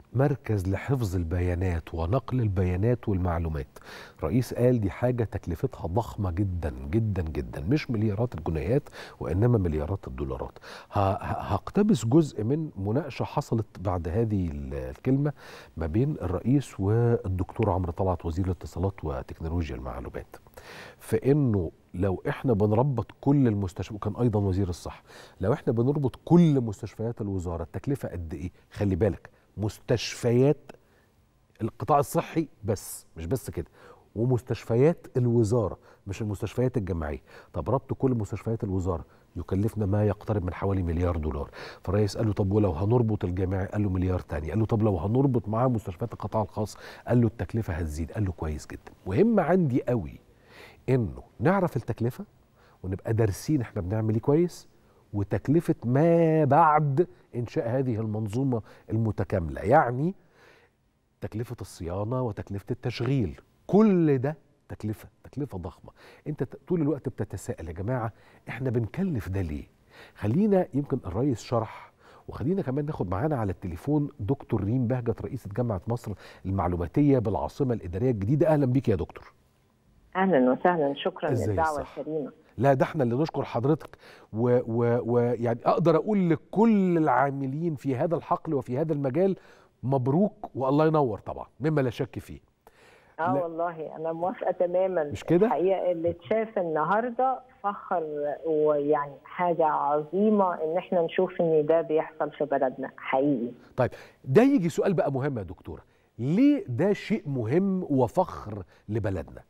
مركز لحفظ البيانات ونقل البيانات والمعلومات رئيس قال دي حاجة تكلفتها ضخمة جدا جدا جدا مش مليارات الجنيهات وإنما مليارات الدولارات هقتبس جزء من مناقشة حصلت بعد هذه الكلمة ما بين الرئيس والدكتور عمرو طلعت وزير الاتصالات وتكنولوجيا المعلومات في انه لو احنا بنربط كل المستشفى وكان ايضا وزير الصحه لو احنا بنربط كل مستشفيات الوزاره التكلفه قد ايه خلي بالك مستشفيات القطاع الصحي بس مش بس كده ومستشفيات الوزاره مش المستشفيات الجامعيه طب ربط كل مستشفيات الوزاره يكلفنا ما يقترب من حوالي مليار دولار فالرئيس قال له طب ولو هنربط الجامعي قال له مليار تاني قال له طب لو هنربط معاه مستشفيات القطاع الخاص قال له التكلفه هتزيد قال له كويس جدا مهم عندي قوي انه نعرف التكلفه ونبقى دارسين احنا بنعمل ايه كويس وتكلفه ما بعد انشاء هذه المنظومه المتكامله يعني تكلفه الصيانه وتكلفه التشغيل كل ده تكلفه تكلفه ضخمه انت طول الوقت بتتساءل يا جماعه احنا بنكلف ده ليه خلينا يمكن الرئيس شرح وخلينا كمان ناخد معانا على التليفون دكتور ريم بهجت رئيسه جامعه مصر المعلوماتيه بالعاصمه الاداريه الجديده اهلا بيك يا دكتور اهلا وسهلا شكرا للدعوه الكريمه لا ده احنا اللي نشكر حضرتك ويعني اقدر اقول لكل العاملين في هذا الحقل وفي هذا المجال مبروك والله ينور طبعا مما لا شك فيه اه لا. والله انا موافقه تماما مش كده الحقيقه اللي اتشاف النهارده فخر ويعني حاجه عظيمه ان احنا نشوف ان ده بيحصل في بلدنا حقيقي طيب ده يجي سؤال بقى مهم يا دكتوره ليه ده شيء مهم وفخر لبلدنا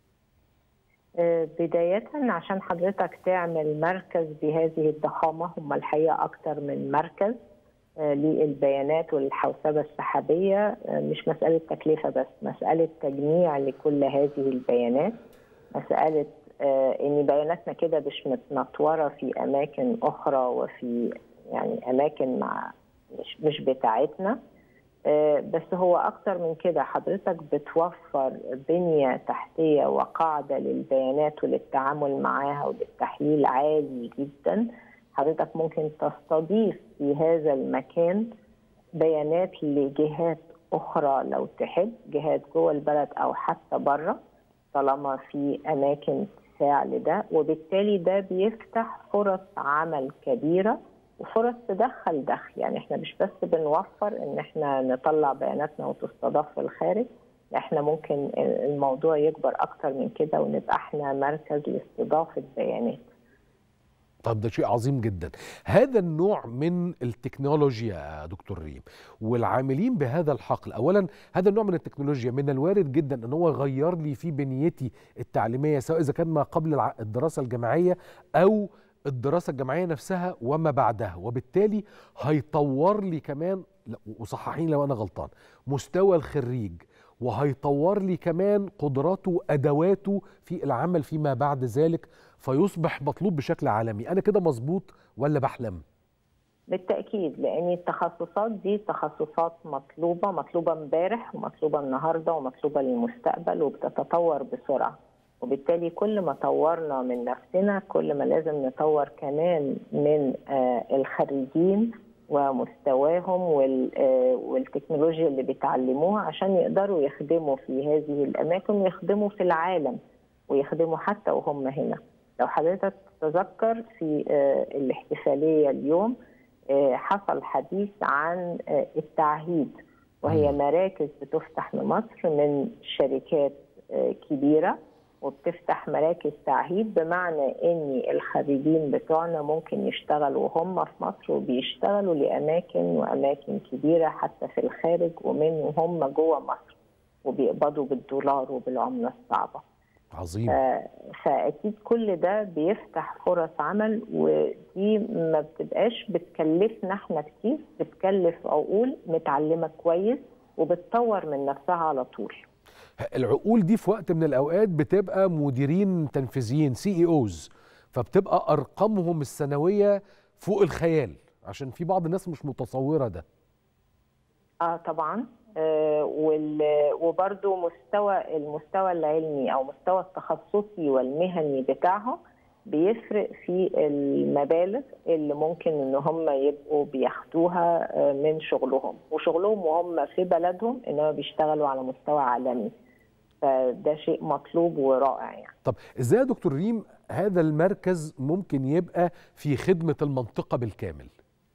بداية عشان حضرتك تعمل مركز بهذه الضخامة هم الحقيقة أكتر من مركز للبيانات والحوسبة السحابية مش مسألة تكلفة بس مسألة تجميع لكل هذه البيانات مسألة إن بياناتنا كده مش متنطورة في أماكن أخرى وفي يعني أماكن مع مش, مش بتاعتنا بس هو أكتر من كده حضرتك بتوفر بنية تحتية وقاعدة للبيانات وللتعامل معاها وللتحليل عالي جدا حضرتك ممكن تستضيف في هذا المكان بيانات لجهات أخرى لو تحب جهات جوه البلد أو حتى بره طالما في أماكن تساع لده وبالتالي ده بيفتح فرص عمل كبيره وفرص تدخل دخل يعني احنا مش بس بنوفر ان احنا نطلع بياناتنا وتستضاف في الخارج احنا ممكن الموضوع يكبر اكتر من كده ونبقى احنا مركز لاستضافه بيانات طب ده شيء عظيم جدا هذا النوع من التكنولوجيا يا دكتور ريم والعاملين بهذا الحقل اولا هذا النوع من التكنولوجيا من الوارد جدا ان هو يغير لي في بنيتي التعليميه سواء اذا كان ما قبل الدراسه الجامعيه او الدراسه الجامعيه نفسها وما بعدها وبالتالي هيطور لي كمان وصححين لو انا غلطان مستوى الخريج وهيطور لي كمان قدراته وادواته في العمل فيما بعد ذلك فيصبح مطلوب بشكل عالمي انا كده مظبوط ولا بحلم بالتاكيد لان التخصصات دي تخصصات مطلوبه مطلوبه امبارح ومطلوبه النهارده ومطلوبه للمستقبل وبتتطور بسرعه وبالتالي كل ما طورنا من نفسنا كل ما لازم نطور كمان من الخريجين ومستواهم والتكنولوجيا اللي بيتعلموها عشان يقدروا يخدموا في هذه الاماكن ويخدموا في العالم ويخدموا حتى وهم هنا لو حضرتك تتذكر في الاحتفاليه اليوم حصل حديث عن التعهيد وهي مراكز بتفتح لمصر من شركات كبيره وبتفتح مراكز تعهيد بمعنى ان الخريجين بتوعنا ممكن يشتغلوا وهم في مصر وبيشتغلوا لاماكن واماكن كبيره حتى في الخارج ومن هم جوه مصر وبيقبضوا بالدولار وبالعمله الصعبه. عظيم فاكيد كل ده بيفتح فرص عمل ودي ما بتبقاش بتكلفنا احنا كتير بتكلف عقول متعلمه كويس وبتطور من نفسها على طول. العقول دي في وقت من الاوقات بتبقى مديرين تنفيذيين سي اي اوز فبتبقى ارقامهم السنويه فوق الخيال عشان في بعض الناس مش متصوره ده اه طبعا آه وبرده مستوى المستوى العلمي او مستوى التخصصي والمهني بتاعهم بيفرق في المبالغ اللي ممكن ان هم يبقوا بياخدوها من شغلهم وشغلهم وهم في بلدهم انما بيشتغلوا على مستوى عالمي فده شيء مطلوب ورائع يعني طب ازاي يا دكتور ريم هذا المركز ممكن يبقى في خدمة المنطقة بالكامل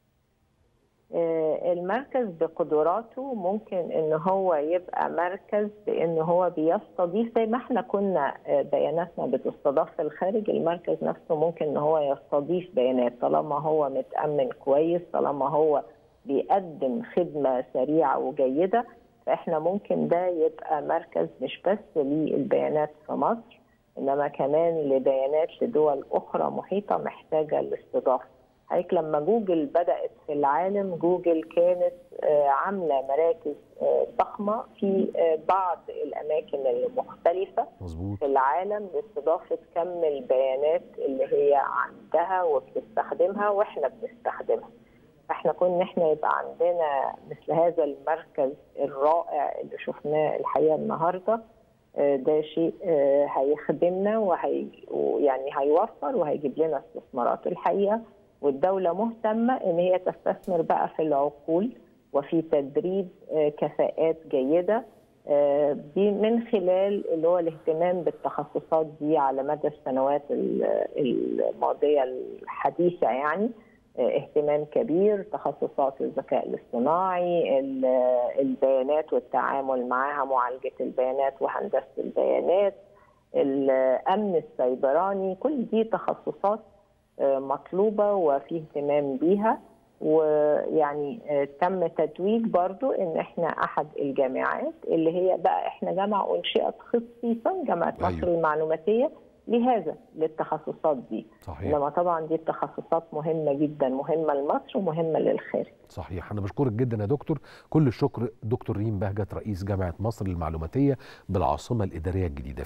المركز بقدراته ممكن ان هو يبقى مركز بان هو بيستضيف زي ما احنا كنا بياناتنا بتستضاف في الخارج المركز نفسه ممكن ان هو يستضيف بيانات طالما هو متامن كويس طالما هو بيقدم خدمه سريعه وجيده فاحنا ممكن ده يبقى مركز مش بس للبيانات في مصر انما كمان لبيانات لدول اخرى محيطه محتاجه الاستضافه حضرتك لما جوجل بدات في العالم جوجل كانت عامله مراكز ضخمه في بعض الاماكن المختلفه مظبوط في العالم لاستضافه كم البيانات اللي هي عندها وبتستخدمها واحنا بنستخدمها احنا كنا احنا يبقى عندنا مثل هذا المركز الرائع اللي شفناه الحقيقه النهارده ده شيء هيخدمنا وهي يعني هيوفر وهيجيب لنا استثمارات الحقيقه والدولة مهتمة إن هي تستثمر بقى في العقول وفي تدريب كفاءات جيدة من خلال اللي هو الاهتمام بالتخصصات دي على مدى السنوات الماضية الحديثة يعني اهتمام كبير تخصصات الذكاء الاصطناعي البيانات والتعامل معها معالجة البيانات وهندسة البيانات الأمن السيبراني كل دي تخصصات مطلوبه وفي اهتمام بيها ويعني تم تتويج برضو ان احنا احد الجامعات اللي هي بقى احنا جامعه انشئت خصيصا جامعه أيوه. مصر المعلوماتيه لهذا للتخصصات دي صحيح. انما طبعا دي التخصصات مهمه جدا مهمه لمصر ومهمه للخارج صحيح انا بشكرك جدا يا دكتور كل الشكر دكتور ريم بهجت رئيس جامعه مصر المعلوماتيه بالعاصمه الاداريه الجديده